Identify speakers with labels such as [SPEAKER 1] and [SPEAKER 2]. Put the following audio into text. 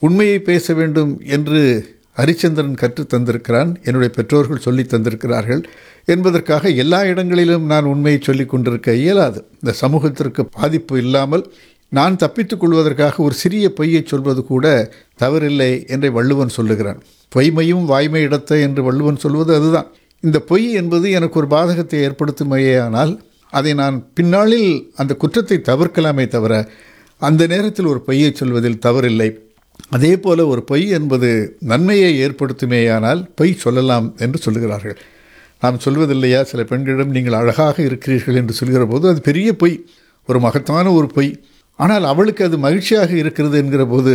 [SPEAKER 1] உண்மையை பேச வேண்டும் என்று ஹரிச்சந்திரன் கற்றுத் தந்திருக்கிறான் என்னுடைய பெற்றோர்கள் சொல்லி தந்திருக்கிறார்கள் என்பதற்காக எல்லா இடங்களிலும் நான் உண்மையை சொல்லிக் கொண்டிருக்க இயலாது இந்த சமூகத்திற்கு பாதிப்பு இல்லாமல் நான் தப்பித்துக் கொள்வதற்காக ஒரு சிறிய பொய்யை சொல்வது கூட தவறில்லை என்று வள்ளுவன் சொல்லுகிறான் பொய்மையும் வாய்மை இடத்த என்று வள்ளுவன் சொல்வது அதுதான் இந்த பொய் என்பது எனக்கு ஒரு பாதகத்தை ஏற்படுத்துமையானால் அதை நான் பின்னாளில் அந்த குற்றத்தை தவிர்க்கலாமே தவிர அந்த நேரத்தில் ஒரு பொய்யை சொல்வதில் தவறில்லை அதே போல ஒரு பொய் என்பது நன்மையை ஏற்படுத்துமேயானால் பொய் சொல்லலாம் என்று சொல்லுகிறார்கள் நாம் சொல்வதில்லையா சில பெண்களிடம் நீங்கள் அழகாக இருக்கிறீர்கள் என்று சொல்கிற போது அது பெரிய பொய் ஒரு மகத்தான ஒரு பொய் ஆனால் அவளுக்கு அது மகிழ்ச்சியாக இருக்கிறது என்கிற போது